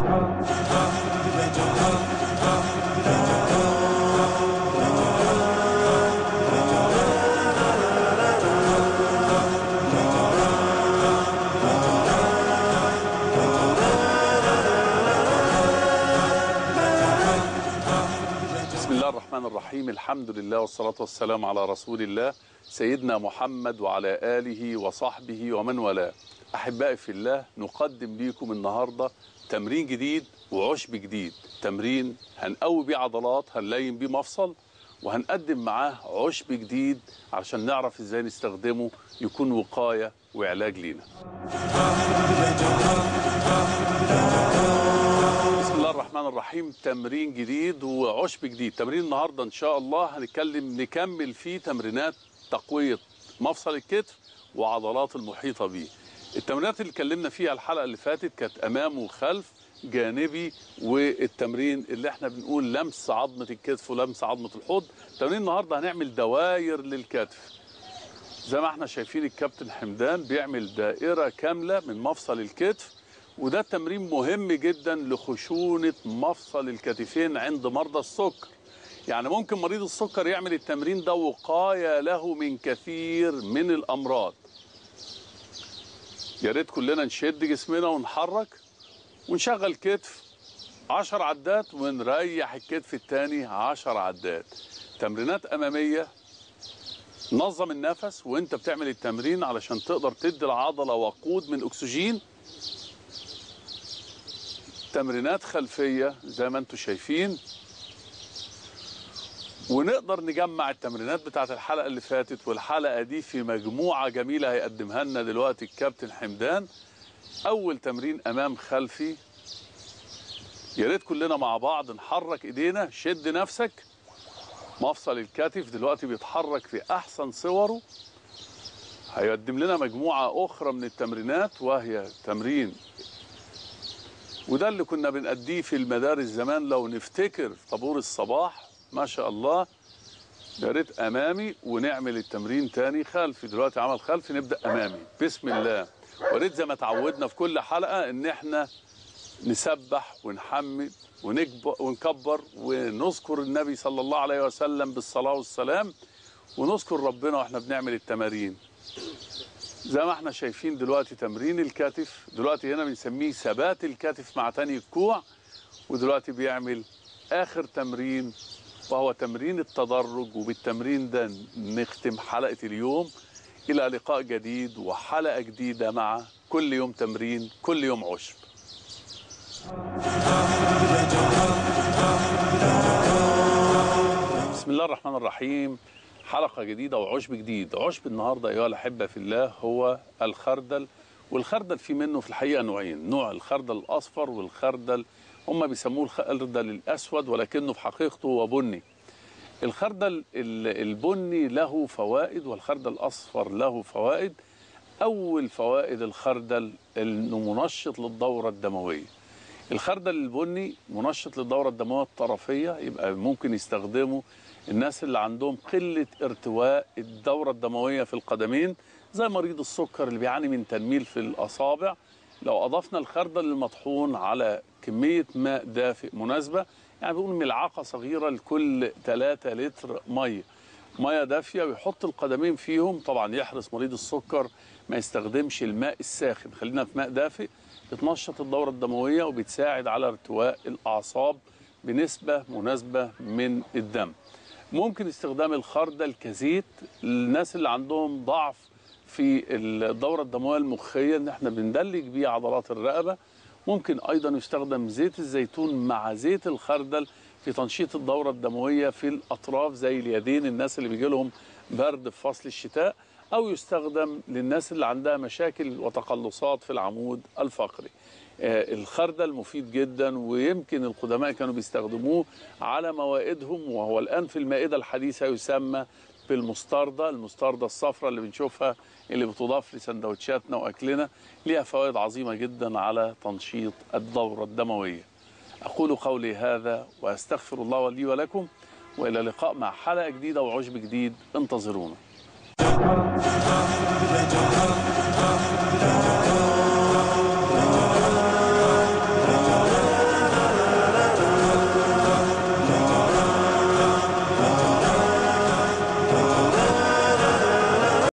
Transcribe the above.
بسم الله الرحمن الرحيم الحمد لله والصلاة والسلام على رسول الله سيدنا محمد وعلى آله وصحبه ومن والاه أحبائي في الله نقدم لكم النهاردة تمرين جديد وعشب جديد تمرين هنقوي بيه عضلات هنلين بيه مفصل وهنقدم معاه عشب جديد عشان نعرف ازاي نستخدمه يكون وقاية وعلاج لينا بسم الله الرحمن الرحيم تمرين جديد وعشب جديد تمرين النهارده ان شاء الله هنتكلم نكمل فيه تمرينات تقويه مفصل الكتف وعضلات المحيطه بيه التمرينات اللي اتكلمنا فيها الحلقه اللي فاتت كانت امام وخلف جانبي والتمرين اللي احنا بنقول لمس عظمه الكتف ولمس عظمه الحوض تمرين النهارده هنعمل دواير للكتف زي ما احنا شايفين الكابتن حمدان بيعمل دائره كامله من مفصل الكتف وده تمرين مهم جدا لخشونة مفصل الكتفين عند مرضى السكر يعني ممكن مريض السكر يعمل التمرين ده وقاية له من كثير من الأمراض يا ريت كلنا نشد جسمنا ونحرك ونشغل كتف عشر عدات ونريح الكتف التاني عشر عدات تمرينات أمامية نظم النفس وانت بتعمل التمرين علشان تقدر تدي العضلة وقود من أكسجين تمرينات خلفية زي ما انتم شايفين ونقدر نجمع التمرينات بتاعت الحلقة اللي فاتت والحلقة دي في مجموعة جميلة هيقدمها لنا دلوقتي الكابتن حمدان أول تمرين أمام خلفي يا ريت كلنا مع بعض نحرك ايدينا شد نفسك مفصل الكتف دلوقتي بيتحرك في أحسن صوره هيقدم لنا مجموعة أخرى من التمرينات وهي تمرين وده اللي كنا بنأديه في المدارس زمان لو نفتكر في طابور الصباح ما شاء الله يا ريت امامي ونعمل التمرين تاني خلفي دلوقتي عمل خلفي نبدا امامي بسم الله وريت زي ما اتعودنا في كل حلقه ان احنا نسبح ونحمد ونكبر ونكبر ونذكر النبي صلى الله عليه وسلم بالصلاه والسلام ونذكر ربنا واحنا بنعمل التمارين زي ما احنا شايفين دلوقتي تمرين الكتف دلوقتي هنا بنسميه ثبات الكتف مع تاني الكوع ودلوقتي بيعمل اخر تمرين وهو تمرين التدرج وبالتمرين ده نختم حلقة اليوم الى لقاء جديد وحلقة جديدة مع كل يوم تمرين كل يوم عشب بسم الله الرحمن الرحيم حلقة جديدة وعشب جديد عشب النهاردة أيها الأحبة في الله هو الخردل والخردل في منه في الحقيقة نوعين نوع الخردل الأصفر والخردل هم بيسموه الخردل الأسود ولكنه في حقيقته هو بني الخردل البني له فوائد والخردل الأصفر له فوائد أول فوائد الخردل إنه منشط للدورة الدموية الخردل البني منشط للدورة الدموية الطرفية يبقى ممكن يستخدمه الناس اللي عندهم قلة ارتواء الدورة الدموية في القدمين زي مريض السكر اللي بيعاني من تنميل في الأصابع لو أضفنا الخردل المطحون على كمية ماء دافئ مناسبة يعني بيقول ملعقة صغيرة لكل 3 لتر مية مية دافية ويحط القدمين فيهم طبعا يحرص مريض السكر ما يستخدمش الماء الساخن خلينا في ماء دافئ بتنشط الدورة الدموية وبتساعد على ارتواء الأعصاب بنسبة مناسبة من الدم ممكن استخدام الخردل كزيت للناس اللي عندهم ضعف في الدورة الدموية المخية ان احنا بندلج بيه عضلات الرقبة ممكن ايضا يستخدم زيت الزيتون مع زيت الخردل في تنشيط الدورة الدموية في الاطراف زي اليدين الناس اللي بيجي لهم برد في فصل الشتاء او يستخدم للناس اللي عندها مشاكل وتقلصات في العمود الفقري الخردل مفيد جدا ويمكن القدماء كانوا بيستخدموه على موائدهم وهو الآن في المائدة الحديثة يسمى بالمستردة المستردة الصفراء اللي بنشوفها اللي بتضاف لسندوتشاتنا وأكلنا ليها فوائد عظيمة جدا على تنشيط الدورة الدموية أقول قولي هذا وأستغفر الله لي ولكم وإلى اللقاء مع حلقة جديدة وعشب جديد انتظرونا